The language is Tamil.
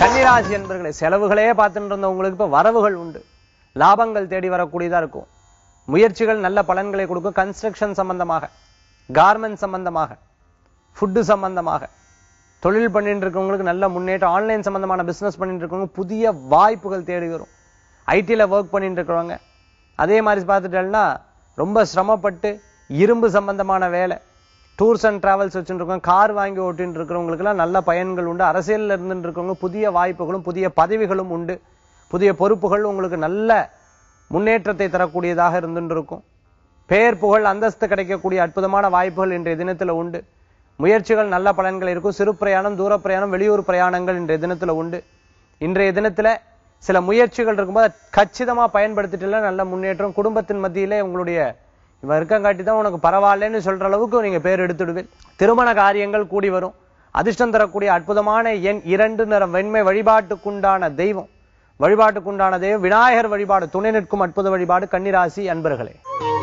கன்னிராசி என்பர்களே செலவுகளே பார்த்துட்டு இருந்த உங்களுக்கு இப்ப வரவுகள் உண்டு லாபங்கள் தேடி வரக்கூடியதா இருக்கும் முயற்சிகள் நல்ல பலன்களை கொடுக்கும் கன்ஸ்ட்ரக்ஷன் சம்பந்தமாக கார்மெண்ட் சம்பந்தமாக ஃபுட்டு சம்பந்தமாக தொழில் பண்ணிட்டு இருக்கவங்களுக்கு நல்ல முன்னேற்றம் ஆன்லைன் சம்பந்தமான பிசினஸ் பண்ணிட்டு இருக்கவங்க புதிய வாய்ப்புகள் தேடி வரும் ஐடியில் ஒர்க் பண்ணிட்டு இருக்கிறவங்க அதே மாதிரி பார்த்துட்டேன்னா ரொம்ப சிரமப்பட்டு இரும்பு சம்பந்தமான வேலை டூர்ஸ் அண்ட் டிராவல்ஸ் வச்சுட்டு இருக்கவங்க கார் வாங்கி ஓட்டின்னு இருக்கிறவங்களுக்குலாம் நல்ல பயன்கள் உண்டு அரசியல்ல இருந்துட்டு இருக்கவங்க புதிய வாய்ப்புகளும் புதிய பதவிகளும் உண்டு புதிய பொறுப்புகள் உங்களுக்கு நல்ல முன்னேற்றத்தை தரக்கூடியதாக இருந்துட்டு இருக்கும் பெயர் புகழ் அந்தஸ்து கிடைக்கக்கூடிய அற்புதமான வாய்ப்புகள் இன்றைய தினத்துல உண்டு முயற்சிகள் நல்ல பலன்கள் இருக்கும் சிறு பிரயாணம் தூர பிரயாணம் வெளியூர் பிரயாணங்கள் இன்றைய தினத்துல உண்டு இன்றைய தினத்துல சில முயற்சிகள் இருக்கும்போது அதை கச்சிதமா பயன்படுத்திட்டுல நல்ல முன்னேற்றம் குடும்பத்தின் மத்தியிலே உங்களுடைய இவன் இருக்கங்காட்டி தான் உனக்கு பரவாயில்லன்னு சொல்ற அளவுக்கு நீங்க பேர் எடுத்துடுவீர் திருமண காரியங்கள் கூடி வரும் அதிர்ஷ்டம் தரக்கூடிய அற்புதமான எண் இரண்டு நிறம் வெண்மை வழிபாட்டுக்குண்டான தெய்வம் வழிபாட்டுக்குண்டான தெய்வம் விநாயகர் வழிபாடு துணை நிற்கும் அற்புத வழிபாடு கன்னிராசி அன்பர்களே